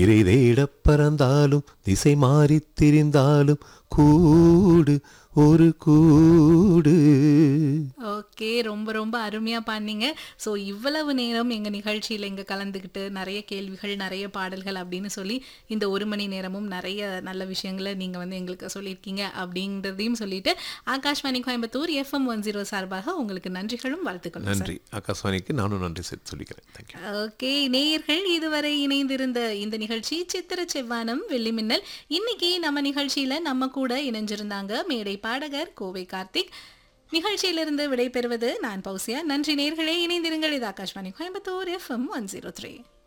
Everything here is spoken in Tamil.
இறை தேடப் பறந்தாலும் திசை மாறித் திரிந்தாலும் கூடு ஒரு கூடு ஓகே ரொம்ப ரொம்ப அருமையாக பாடினீங்க ஸோ இவ்வளவு நேரம் எங்கள் நிகழ்ச்சியில் இங்கே கலந்துக்கிட்டு நிறைய கேள்விகள் நிறைய பாடல்கள் அப்படின்னு சொல்லி இந்த ஒரு மணி நேரமும் நிறைய நல்ல விஷயங்களை நீங்கள் வந்து எங்களுக்கு சொல்லியிருக்கீங்க அப்படின்றதையும் சொல்லிட்டு Akashvani Coimbatore FM one zero சார்பாக உங்களுக்கு நன்றிகளும் வாழ்த்துக்களும் சார் நன்றி ஆகாஷ்வாணிக்கு நானும் நன்றி சேர்த்து சொல்லிக்கிறேன் தேங்க்யூ ஓகே நேயர்கள் இதுவரை இணைந்திருந்த இந்த நிகழ்ச்சி சித்திர செவ்வானம் வெள்ளி மின்னல் இன்னைக்கு நம்ம நிகழ்ச்சியில நம்ம கூட இணைஞ்சிருந்தாங்க மேடை பாடகர் கோவை கார்த்திக் நிகழ்ச்சியிலிருந்து விடைபெறுவது நான் பௌசியா நன்றி நேர்களே இணைந்திருங்கள் இது Akashvani Coimbatore FM one zero three